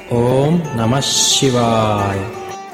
ஓம் நம சிவாய்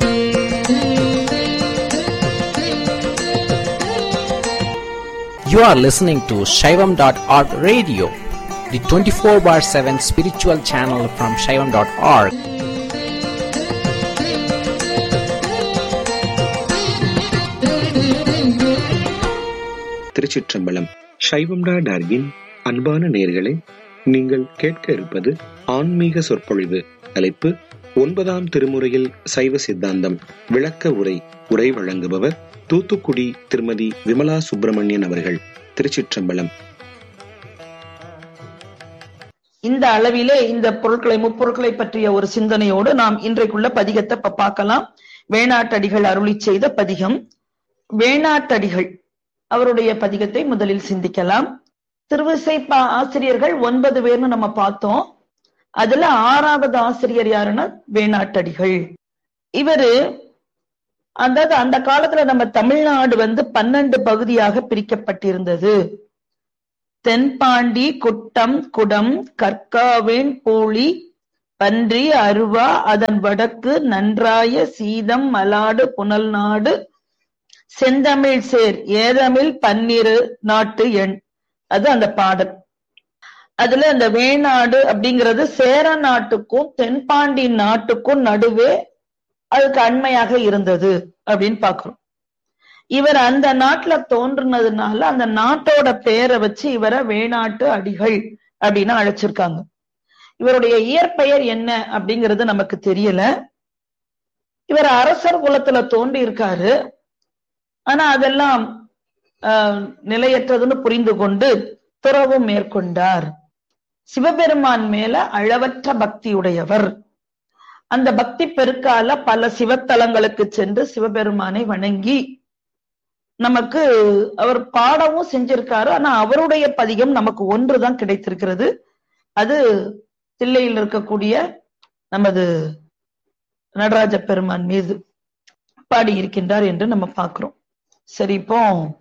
You are listening to Shaivam.org radio, the 24 bar 7 spiritual channel from Shaivam.org. திருச்சிற்றம்பலம் சைவம்டா டார்கின் அன்பான நேர்களே நீங்கள் கேட்க இருப்பது ஆன்மீக சொற்பொழிவு தலைப்பு ஒன்பதாம் திருமுறையில் சைவ சித்தாந்தம் விளக்க உரை உரை வழங்குபவர் தூத்துக்குடி திருமதி விமலா சுப்பிரமணியன் அவர்கள் திருச்சிற்றம்பலம் இந்த அளவிலே இந்த பொருட்களை முப்பொருட்களை பற்றிய ஒரு சிந்தனையோடு நாம் இன்றைக்குள்ள பதிகத்தை இப்ப பார்க்கலாம் வேணாட்டடிகள் அருளி செய்த பதிகம் வேணாட்டடிகள் அவருடைய பதிகத்தை முதலில் சிந்திக்கலாம் திருவிசைப்பா ஆசிரியர்கள் ஒன்பது பேர்னு நம்ம பார்த்தோம் அதுல ஆறாவது ஆசிரியர் யாருன்னா வேணாட்டடிகள் இவரு அதாவது அந்த காலத்துல நம்ம தமிழ்நாடு வந்து பன்னெண்டு பகுதியாக பிரிக்கப்பட்டிருந்தது தென்பாண்டி குட்டம் குடம் கற்காவேன் பூளி பன்றி அருவா அதன் வடக்கு நன்றாய சீதம் மலாடு புனல் நாடு செந்தமிழ் சேர் ஏதமிழ் பன்னிரு நாட்டு எண் அது அந்த பாடல் அதுல அந்த வேணாடு அப்படிங்கிறது சேர நாட்டுக்கும் தென்பாண்டி நாட்டுக்கும் நடுவே அதுக்கு அண்மையாக இருந்தது அப்படின்னு பாக்குறோம் இவர் அந்த நாட்டுல தோன்றுனதுனால அந்த நாட்டோட பேரை வச்சு இவரை வேணாட்டு அடிகள் அப்படின்னு அழைச்சிருக்காங்க இவருடைய இயற்பெயர் என்ன அப்படிங்கிறது நமக்கு தெரியல இவர் அரசர் குலத்துல தோன்றி இருக்காரு ஆனா அதெல்லாம் ஆஹ் நிலையற்றதுன்னு புரிந்து கொண்டு துறவும் மேற்கொண்டார் சிவபெருமான் மேல அளவற்ற பக்தி உடையவர் அந்த பக்தி பெருக்கால பல சிவத்தலங்களுக்கு சென்று சிவபெருமானை வணங்கி நமக்கு அவர் பாடவும் செஞ்சிருக்காரு ஆனா அவருடைய பதிகம் நமக்கு ஒன்றுதான் கிடைத்திருக்கிறது அது தில்லையில் இருக்கக்கூடிய நமது நடராஜ பெருமான் மீது பாடி இருக்கின்றார் என்று நம்ம பார்க்கிறோம் சரி இப்போ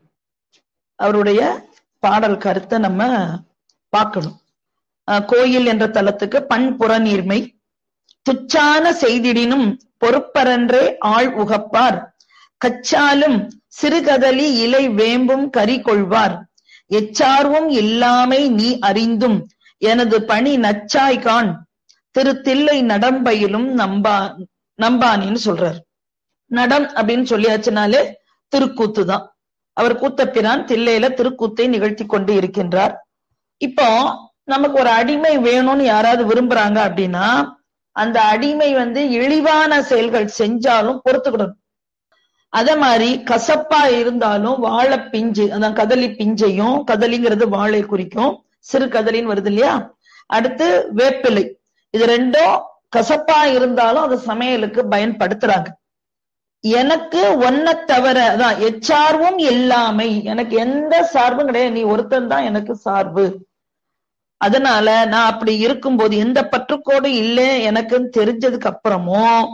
அவருடைய பாடல் கருத்தை நம்ம பார்க்கணும் கோயில் என்ற தலத்துக்கு பண்புற நீர்மை துச்சான செய்திடினும் பொறுப்பரன்றே ஆள் உகப்பார் கச்சாலும் சிறுகதலி இலை வேம்பும் கறி கொள்வார் எச்சார்வும் இல்லாமை நீ அறிந்தும் எனது பணி நச்சாய்கான் திரு தில்லை நடம்பையிலும் நம்பா நம்பானின்னு சொல்றார் நடம் அப்படின்னு சொல்லியாச்சுனாலே திருக்கூத்து தான் அவர் கூத்தப்பிரான் தில்லையில திருக்கூத்தை நிகழ்த்தி கொண்டு இருக்கின்றார் இப்போ நமக்கு ஒரு அடிமை வேணும்னு யாராவது விரும்புறாங்க அப்படின்னா அந்த அடிமை வந்து இழிவான செயல்கள் செஞ்சாலும் பொறுத்துக்கிடணும் அத மாதிரி கசப்பா இருந்தாலும் வாழை பிஞ்சு அதான் கதலி பிஞ்சையும் கதலிங்கிறது வாழை குறிக்கும் சிறு கதலின்னு வருது இல்லையா அடுத்து வேப்பிலை இது ரெண்டும் கசப்பா இருந்தாலும் அது சமையலுக்கு பயன்படுத்துறாங்க எனக்கு ஒன்ன தவிர அதான் எச்சார்வும் இல்லாமை எனக்கு எந்த சார்பும் கிடையாது நீ ஒருத்தன் தான் எனக்கு சார்பு அதனால நான் அப்படி இருக்கும்போது எந்த பற்றுக்கோடு இல்லை எனக்குன்னு தெரிஞ்சதுக்கு அப்புறமும்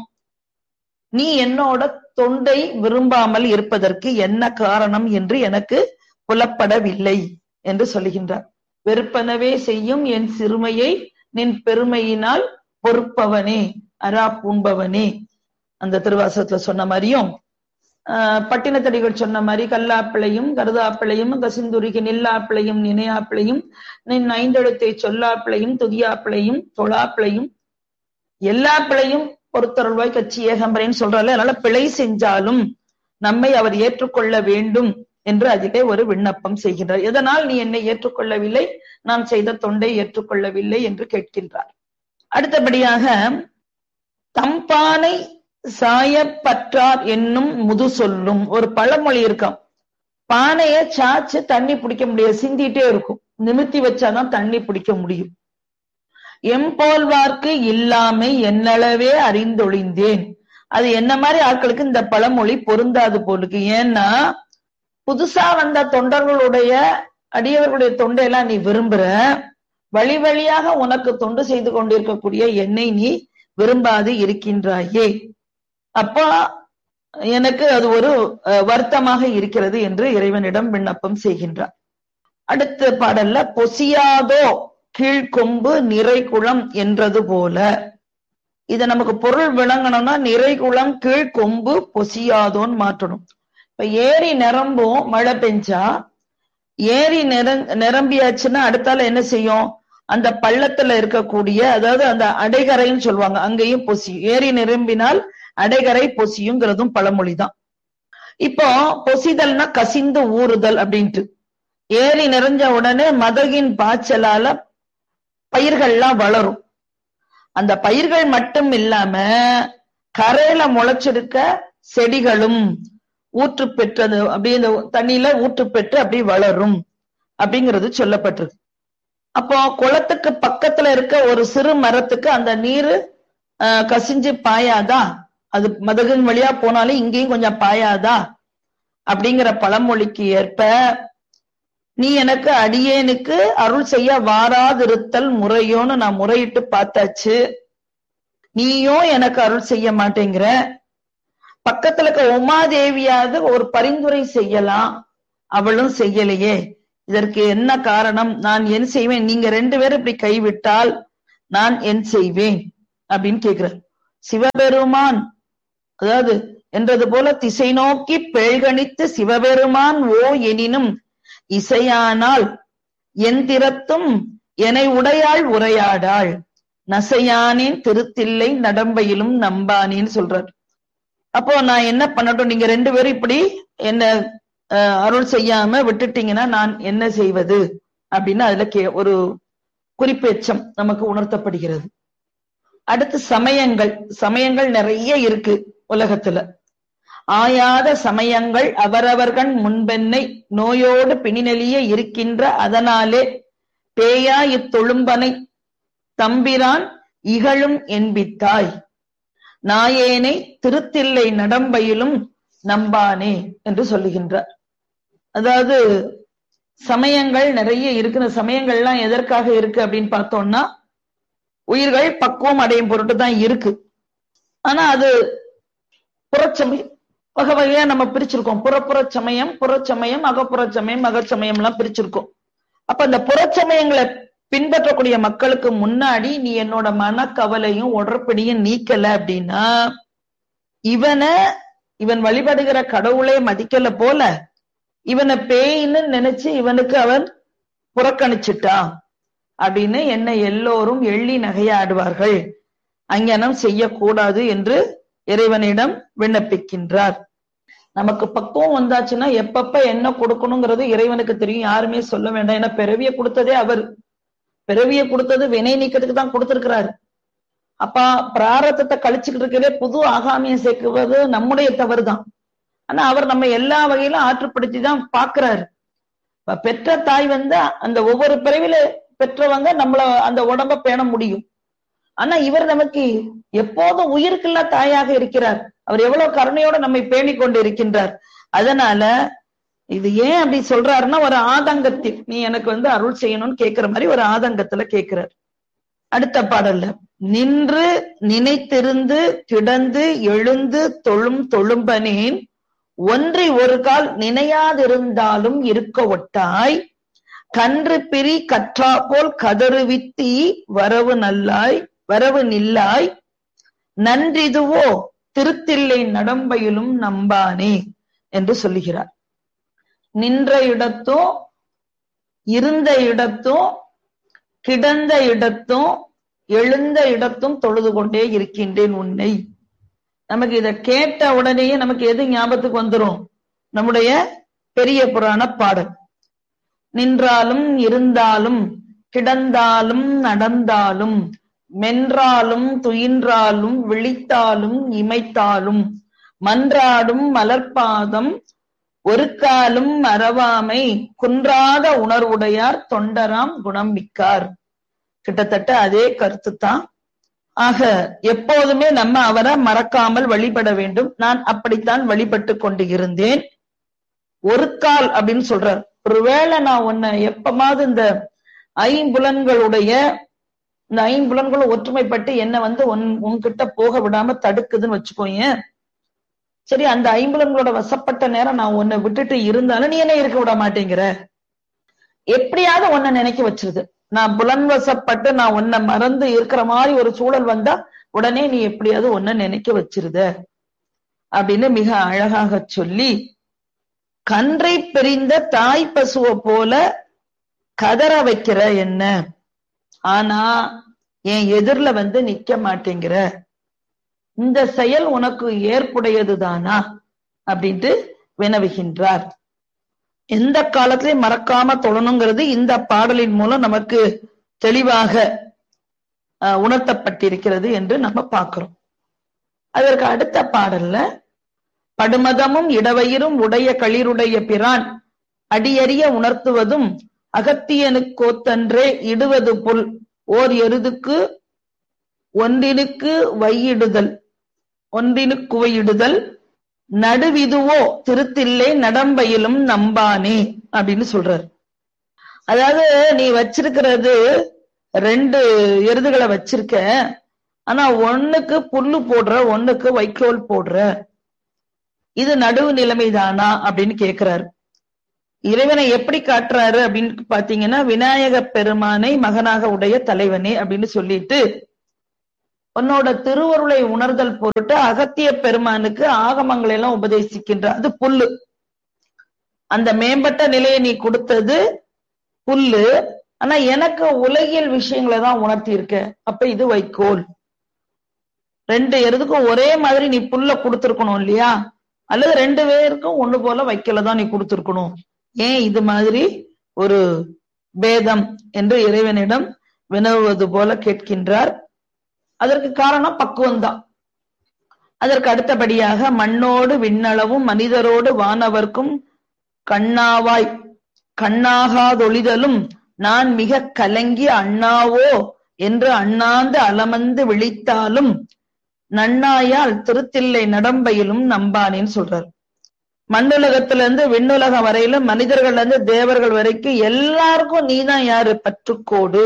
நீ என்னோட தொண்டை விரும்பாமல் இருப்பதற்கு என்ன காரணம் என்று எனக்கு புலப்படவில்லை என்று சொல்லுகின்றார் வெறுப்பனவே செய்யும் என் சிறுமையை நின் பெருமையினால் பொறுப்பவனே அரா பூண்பவனே அந்த திருவாசகத்துல சொன்ன மாதிரியும் ஆஹ் பட்டினத்தடிகள் சொன்ன மாதிரி கல்லாப்பிளையும் கருதாப்பிளையும் கசிந்துருகி நில்லாப்பிளையும் நினையாப்பிளையும் நின் ஐந்தெழுத்தை சொல்லாப்பிளையும் துதியாப்பிளையும் தொழாப்பிளையும் எல்லா பிழையும் பொறுத்தருள்வாய் கட்சி ஏகம்பரேன்னு சொல்றாரு அதனால பிழை செஞ்சாலும் நம்மை அவர் ஏற்றுக்கொள்ள வேண்டும் என்று அதிலே ஒரு விண்ணப்பம் செய்கின்றார் எதனால் நீ என்னை ஏற்றுக்கொள்ளவில்லை நான் செய்த தொண்டை ஏற்றுக்கொள்ளவில்லை என்று கேட்கின்றார் அடுத்தபடியாக தம்பானை சாயப்பற்றார் என்னும் முது சொல்லும் ஒரு பழமொழி இருக்காம் பானைய சாச்சு தண்ணி பிடிக்க முடியாது சிந்திட்டே இருக்கும் நிமித்தி வச்சாதான் தண்ணி பிடிக்க முடியும் எம்போல்வார்க்கு இல்லாமை என்னளவே அறிந்தொழிந்தேன் அது என்ன மாதிரி ஆட்களுக்கு இந்த பழமொழி பொருந்தாது போலுக்கு ஏன்னா புதுசா வந்த தொண்டர்களுடைய அடியவர்களுடைய தொண்டையெல்லாம் நீ விரும்புற வழி வழியாக உனக்கு தொண்டு செய்து கொண்டிருக்கக்கூடிய என்னை நீ விரும்பாது இருக்கின்றாயே அப்போ எனக்கு அது ஒரு வருத்தமாக இருக்கிறது என்று இறைவனிடம் விண்ணப்பம் செய்கின்றார் அடுத்த பாடல்ல பொசியாதோ கீழ்கொம்பு நிறைகுளம் என்றது போல இத நமக்கு பொருள் விளங்கணும்னா நிறைகுளம் கீழ் கொம்பு பொசியாதோன்னு மாற்றணும் இப்ப ஏரி நிரம்பும் மழை பெஞ்சா ஏரி நிரங் நிரம்பியாச்சுன்னா அடுத்தால என்ன செய்யும் அந்த பள்ளத்துல இருக்கக்கூடிய அதாவது அந்த அடைகரைன்னு சொல்லுவாங்க அங்கேயும் பொசியும் ஏரி நிரம்பினால் அடைகரை பொசியுங்கிறதும் பழமொழிதான் இப்போ பொசிதல்னா கசிந்து ஊறுதல் அப்படின்ட்டு ஏரி நிறைஞ்ச உடனே மதகின் பாய்ச்சலால பயிர்கள்லாம் வளரும் அந்த பயிர்கள் மட்டும் இல்லாம கரையில முளைச்சிருக்க செடிகளும் ஊற்று பெற்றது அப்படியே இந்த தண்ணியில ஊற்று பெற்று அப்படி வளரும் அப்படிங்கிறது சொல்லப்பட்டிருக்கு அப்போ குளத்துக்கு பக்கத்துல இருக்க ஒரு சிறு மரத்துக்கு அந்த நீர் கசிஞ்சு பாயாதா அது மதகின் வழியா போனாலும் இங்கேயும் கொஞ்சம் பாயாதா அப்படிங்கிற பழமொழிக்கு ஏற்ப நீ எனக்கு அடியேனுக்கு அருள் செய்ய வாராதிருத்தல் முறையோன்னு நான் முறையிட்டு பார்த்தாச்சு நீயும் எனக்கு அருள் செய்ய மாட்டேங்கிற பக்கத்துல இருக்க உமாதேவியாவது ஒரு பரிந்துரை செய்யலாம் அவளும் செய்யலையே இதற்கு என்ன காரணம் நான் என் செய்வேன் நீங்க ரெண்டு பேரும் இப்படி கைவிட்டால் நான் என் செய்வேன் அப்படின்னு கேக்குறார் சிவபெருமான் அதாவது என்றது போல திசை நோக்கி பேழ்கணித்து சிவபெருமான் ஓ எனினும் இசையானால் என் திறத்தும் எனை உடையாள் உரையாடாள் நசையானேன் திருத்தில்லை நடம்பையிலும் நம்பானேன்னு சொல்றார் அப்போ நான் என்ன பண்ணட்டும் நீங்க ரெண்டு பேரும் இப்படி என்ன அருள் செய்யாம விட்டுட்டீங்கன்னா நான் என்ன செய்வது அப்படின்னு அதுல கே ஒரு குறிப்பெச்சம் நமக்கு உணர்த்தப்படுகிறது அடுத்து சமயங்கள் சமயங்கள் நிறைய இருக்கு உலகத்துல ஆயாத சமயங்கள் அவரவர்கள் முன்பென்னை நோயோடு பிணிநெளிய இருக்கின்ற அதனாலே பேயா இத்தொழும்பனை தம்பிரான் இகழும் என்பித்தாய் நாயேனை திருத்தில்லை நடம்பையிலும் நம்பானே என்று சொல்லுகின்றார் அதாவது சமயங்கள் நிறைய இருக்கிற சமயங்கள்லாம் எதற்காக இருக்கு அப்படின்னு பார்த்தோம்னா உயிர்கள் பக்குவம் அடையும் பொருட்டு தான் இருக்கு ஆனா அது புறச்சமயம் வகை வகையா நம்ம பிரிச்சிருக்கோம் புறப்புற சமயம் புறச்சமயம் அகப்புற சமயம் அகச்சமயம் எல்லாம் பிரிச்சிருக்கோம் அப்ப இந்த புறச்சமயங்களை பின்பற்றக்கூடிய மக்களுக்கு முன்னாடி நீ என்னோட மனக்கவலையும் உடற்படியும் நீக்கல அப்படின்னா இவனை இவன் வழிபடுகிற கடவுளே மதிக்கல போல இவனை பேயின்னு நினைச்சு இவனுக்கு அவன் புறக்கணிச்சுட்டான் அப்படின்னு என்ன எல்லோரும் எள்ளி நகையாடுவார்கள் அங்கனம் செய்யக்கூடாது என்று இறைவனிடம் விண்ணப்பிக்கின்றார் நமக்கு பக்குவம் வந்தாச்சுன்னா எப்பப்ப என்ன கொடுக்கணுங்கிறது இறைவனுக்கு தெரியும் யாருமே சொல்ல வேண்டாம் ஏன்னா பிறவிய கொடுத்ததே அவர் பிறவிய கொடுத்தது வினை நீக்கத்துக்கு தான் கொடுத்திருக்கிறாரு அப்ப பிராரத்தத்தை கழிச்சுக்கிட்டு இருக்கவே புது ஆகாமியம் சேர்க்குவது நம்முடைய தவறு தான் ஆனா அவர் நம்ம எல்லா வகையிலும் ஆற்றுப்படுத்தி தான் பாக்குறாரு பெற்ற தாய் வந்து அந்த ஒவ்வொரு பிறவில பெற்றவங்க நம்மள அந்த உடம்ப பேண முடியும் ஆனா இவர் நமக்கு எப்போதும் உயிருக்குள்ள தாயாக இருக்கிறார் அவர் எவ்வளவு கருணையோட நம்மை பேணி கொண்டு இருக்கின்றார் அதனால இது ஏன் அப்படி சொல்றாருன்னா ஒரு ஆதங்கத்தில் நீ எனக்கு வந்து அருள் செய்யணும்னு கேக்குற மாதிரி ஒரு ஆதங்கத்துல கேக்குறார் அடுத்த பாடல்ல நின்று நினைத்திருந்து கிடந்து எழுந்து தொழும் தொழும்பனேன் ஒன்றி ஒரு கால் நினையாதிருந்தாலும் இருக்க ஒட்டாய் கன்று பிரி கற்றா போல் கதறுவித்தி வரவு நல்லாய் வரவு நில்லாய் நன்றிதுவோ திருத்தில்லை நடம்பையிலும் நம்பானே என்று சொல்லுகிறார் நின்ற இடத்தும் இருந்த இடத்தும் கிடந்த இடத்தும் எழுந்த இடத்தும் தொழுது கொண்டே இருக்கின்றேன் உன்னை நமக்கு இத கேட்ட உடனேயே நமக்கு எது ஞாபகத்துக்கு வந்துரும் நம்முடைய பெரிய புராண பாடல் நின்றாலும் இருந்தாலும் கிடந்தாலும் நடந்தாலும் மென்றாலும் துயின்றாலும் விழித்தாலும் இமைத்தாலும் மன்றாடும் மலர்பாதம் ஒரு காலும் மறவாமை குன்றாத உணர்வுடையார் தொண்டராம் குணம் மிக்கார் கிட்டத்தட்ட அதே கருத்து தான் ஆக எப்போதுமே நம்ம அவரை மறக்காமல் வழிபட வேண்டும் நான் அப்படித்தான் வழிபட்டு கொண்டு இருந்தேன் ஒரு கால் அப்படின்னு சொல்றார் ஒருவேளை நான் உன்னை எப்பமாவது இந்த ஐம்புலன்களுடைய இந்த ஐம்புலன்களும் ஒற்றுமைப்பட்டு என்ன வந்து உன் உன்கிட்ட போக விடாம தடுக்குதுன்னு வச்சுக்கோங்க சரி அந்த ஐம்புலன்களோட வசப்பட்ட நேரம் நான் உன்னை விட்டுட்டு இருந்தாலும் நீ என்ன இருக்க விட மாட்டேங்கிற எப்படியாவது உன்னை நினைக்க வச்சிருது நான் புலன்வசப்பட்டு நான் உன்னை மறந்து இருக்கிற மாதிரி ஒரு சூழல் வந்தா உடனே நீ எப்படியாவது ஒன்ன நினைக்க வச்சிருத அப்படின்னு மிக அழகாக சொல்லி கன்றை பிரிந்த தாய் பசுவை போல கதற வைக்கிற என்ன ஆனா என் எதிரில வந்து நிக்க மாட்டேங்கிற இந்த செயல் உனக்கு ஏற்புடையதுதானா அப்படின்ட்டு வினவுகின்றார் எந்த காலத்திலையும் மறக்காம தொழணுங்கிறது இந்த பாடலின் மூலம் நமக்கு தெளிவாக அஹ், உணர்த்தப்பட்டிருக்கிறது என்று நம்ம பார்க்கிறோம் அதற்கு அடுத்த பாடல்ல படுமதமும் இடவயிரும் உடைய களிருடைய பிரான் அடியறிய உணர்த்துவதும் அகத்தியனுக்கோத்தன்றே இடுவது புல் ஓர் எருதுக்கு ஒன்றினுக்கு வையிடுதல் ஒன்றினுக்குவையிடுதல் நடுவிதுவோ திருத்தில்லை நடம்பையிலும் நம்பானே அப்படின்னு சொல்றாரு அதாவது நீ வச்சிருக்கிறது ரெண்டு எருதுகளை வச்சிருக்க ஆனா ஒண்ணுக்கு புல்லு போடுற ஒண்ணுக்கு வைக்கோல் போடுற இது நடுவு நிலைமைதானா அப்படின்னு கேக்குறாரு இறைவனை எப்படி காட்டுறாரு அப்படின்னு பாத்தீங்கன்னா விநாயக பெருமானை மகனாக உடைய தலைவனே அப்படின்னு சொல்லிட்டு உன்னோட திருவருளை உணர்தல் பொருட்டு அகத்திய பெருமானுக்கு ஆகமங்களை எல்லாம் உபதேசிக்கின்றார் அது புல்லு அந்த மேம்பட்ட நிலையை நீ கொடுத்தது புல்லு ஆனா எனக்கு உலகியல் விஷயங்களை தான் உணர்த்தி இருக்க அப்ப இது வைக்கோல் ரெண்டு எருதுக்கும் ஒரே மாதிரி நீ புல்ல கொடுத்துருக்கணும் இல்லையா அல்லது ரெண்டு பேருக்கும் ஒண்ணு போல வைக்கல தான் நீ கொடுத்துருக்கணும் ஏன் இது மாதிரி ஒரு பேதம் என்று இறைவனிடம் வினவுவது போல கேட்கின்றார் அதற்கு காரணம் பக்குவம்தான் அதற்கு அடுத்தபடியாக மண்ணோடு விண்ணளவும் மனிதரோடு வானவர்க்கும் கண்ணாவாய் கண்ணாகாதொழிதலும் நான் மிக கலங்கி அண்ணாவோ என்று அண்ணாந்து அலமந்து விழித்தாலும் நன்னாயால் திருத்தில்லை நடம்பையிலும் நம்பானேன்னு சொல்றார் மண்ணுலகத்துல இருந்து விண்ணுலகம் வரையிலும் மனிதர்கள்ல இருந்து தேவர்கள் வரைக்கும் எல்லாருக்கும் நீதான் யாரு பற்றுக்கோடு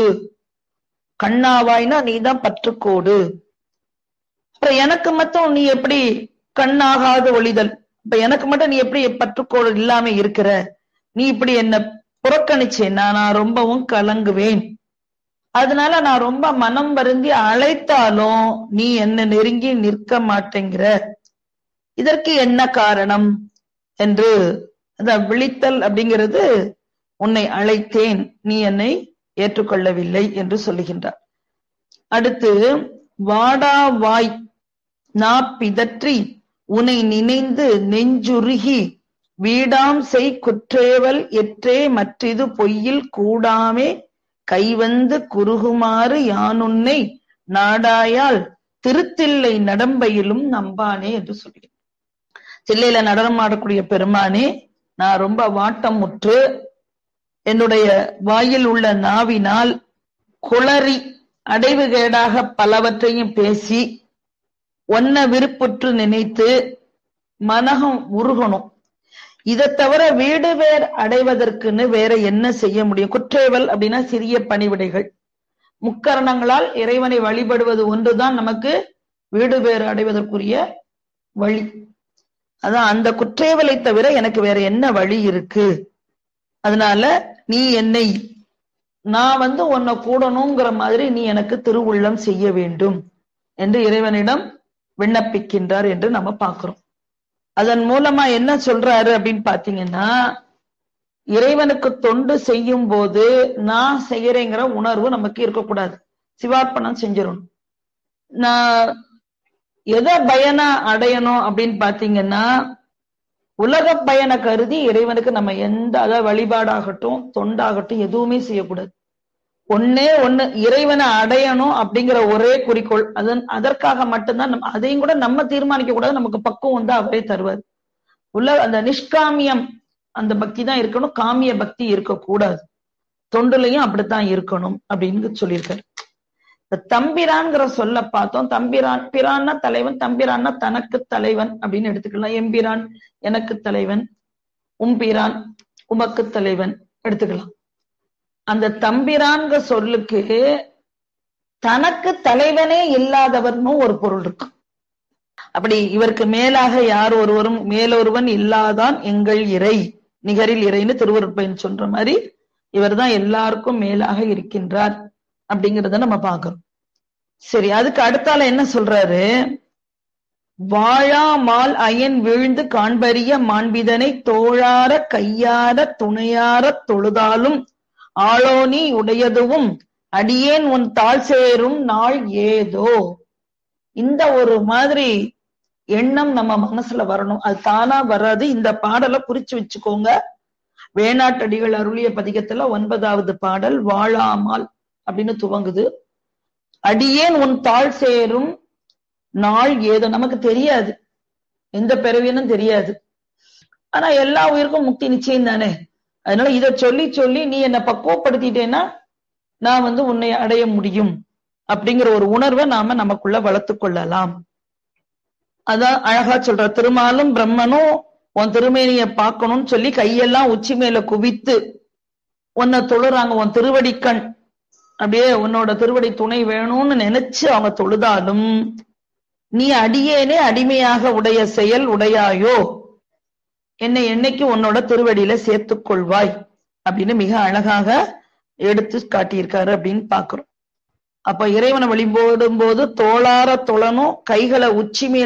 கண்ணாவாய்னா நீதான் பற்றுக்கோடு அப்புறம் எனக்கு மட்டும் நீ எப்படி கண்ணாகாத ஒளிதல் இப்ப எனக்கு மட்டும் நீ எப்படி பற்றுக்கோடு இல்லாம இருக்கிற நீ இப்படி என்ன புறக்கணிச்சேன்னா நான் ரொம்பவும் கலங்குவேன் அதனால நான் ரொம்ப மனம் வருந்தி அழைத்தாலும் நீ என்ன நெருங்கி நிற்க மாட்டேங்கிற இதற்கு என்ன காரணம் என்று அந்த விழித்தல் அப்படிங்கிறது உன்னை அழைத்தேன் நீ என்னை ஏற்றுக்கொள்ளவில்லை என்று சொல்லுகின்றார் அடுத்து வாடா வாய் நா பிதற்றி உன்னை நினைந்து நெஞ்சுருகி வீடாம் செய் குற்றேவல் எற்றே மற்றிது பொய்யில் கூடாமே கைவந்து குறுகுமாறு யானுன்னை நாடாயால் திருத்தில்லை நடம்பையிலும் நம்பானே என்று சொல்கிறேன் தில்லையில நடனம் ஆடக்கூடிய பெருமானே நான் ரொம்ப வாட்டம் முற்று என்னுடைய வாயில் உள்ள நாவினால் குளறி அடைவுகேடாக பலவற்றையும் பேசி ஒன்ன விருப்புற்று நினைத்து மனகம் உருகணும் இதை தவிர வீடு வேர் அடைவதற்குன்னு வேற என்ன செய்ய முடியும் குற்றேவல் அப்படின்னா சிறிய பணிவிடைகள் முக்கரணங்களால் இறைவனை வழிபடுவது ஒன்றுதான் நமக்கு வீடு வேறு அடைவதற்குரிய வழி அதான் அந்த குற்றேவலை தவிர எனக்கு வேற என்ன வழி இருக்கு அதனால நீ என்னை நான் வந்து உன்னை கூடணுங்கிற மாதிரி நீ எனக்கு திருவுள்ளம் செய்ய வேண்டும் என்று இறைவனிடம் விண்ணப்பிக்கின்றார் என்று நம்ம பார்க்கிறோம் அதன் மூலமா என்ன சொல்றாரு அப்படின்னு பாத்தீங்கன்னா இறைவனுக்கு தொண்டு செய்யும் போது நான் செய்யறேங்கிற உணர்வு நமக்கு இருக்கக்கூடாது சிவார்ப்பணம் செஞ்சிடணும் நான் எதை பயனா அடையணும் அப்படின்னு பாத்தீங்கன்னா உலக பயனை கருதி இறைவனுக்கு நம்ம எந்த அதாவது வழிபாடாகட்டும் தொண்டாகட்டும் எதுவுமே செய்யக்கூடாது ஒன்னே ஒண்ணு இறைவனை அடையணும் அப்படிங்கிற ஒரே குறிக்கோள் அதன் அதற்காக மட்டும்தான் நம்ம அதையும் கூட நம்ம தீர்மானிக்க கூடாது நமக்கு பக்குவம் வந்து அவரே தருவார் உள்ள அந்த நிஷ்காமியம் அந்த பக்தி தான் இருக்கணும் காமிய பக்தி இருக்கக்கூடாது தொண்டுலையும் அப்படித்தான் இருக்கணும் அப்படின்னு சொல்லியிருக்காரு இந்த தம்பிரான்ங்கிற சொல்ல பார்த்தோம் தம்பிரான் பிரான்னா தலைவன் தம்பிரான்னா தனக்கு தலைவன் அப்படின்னு எடுத்துக்கலாம் எம்பிரான் எனக்கு தலைவன் உம்பிரான் உமக்கு தலைவன் எடுத்துக்கலாம் அந்த தம்பிரான்கிற சொல்லுக்கு தனக்கு தலைவனே இல்லாதவர்னு ஒரு பொருள் இருக்கு அப்படி இவருக்கு மேலாக யார் ஒருவரும் மேலொருவன் இல்லாதான் எங்கள் இறை நிகரில் இறைன்னு திருவருட்பயன் சொல்ற மாதிரி இவர்தான் எல்லாருக்கும் மேலாக இருக்கின்றார் அப்படிங்கறத நம்ம பார்க்கிறோம் சரி அதுக்கு அடுத்தால என்ன சொல்றாரு வாழா மால் அயன் வீழ்ந்து காண்பறிய மாண்பிதனை தோழார கையார துணையார தொழுதாலும் ஆளோனி உடையதுவும் அடியேன் உன் தாழ் சேரும் நாள் ஏதோ இந்த ஒரு மாதிரி எண்ணம் நம்ம மனசுல வரணும் அது தானா வராது இந்த பாடலை குறிச்சு வச்சுக்கோங்க வேணாட்டடிகள் அருளிய பதிகத்துல ஒன்பதாவது பாடல் வாழாமால் அப்படின்னு துவங்குது அடியேன் உன் தாழ் சேரும் நாள் ஏதோ நமக்கு தெரியாது எந்த பிறவினும் தெரியாது ஆனா எல்லா உயிருக்கும் முக்தி நிச்சயம் தானே அதனால இத சொல்லி சொல்லி நீ என்னை பக்குவப்படுத்திட்டேன்னா நான் வந்து உன்னை அடைய முடியும் அப்படிங்கிற ஒரு உணர்வை நாம நமக்குள்ள வளர்த்து கொள்ளலாம் அதான் அழகா சொல்ற திருமாலும் பிரம்மனும் உன் திருமேனிய பார்க்கணும்னு சொல்லி கையெல்லாம் உச்சி மேல குவித்து உன்னை தொழுறாங்க உன் திருவடிக்கண் அப்படியே உன்னோட திருவடி துணை வேணும்னு நினைச்சு அவங்க தொழுதாலும் நீ அடியேனே அடிமையாக உடைய செயல் உடையாயோ என்னை என்னைக்கு உன்னோட திருவடியில சேர்த்துக் கொள்வாய் அப்படின்னு மிக அழகாக எடுத்து காட்டியிருக்காரு அப்படின்னு பாக்குறோம் அப்ப இறைவனை வழிபடும் போது தோளார தொழனும் கைகளை உச்சி மேல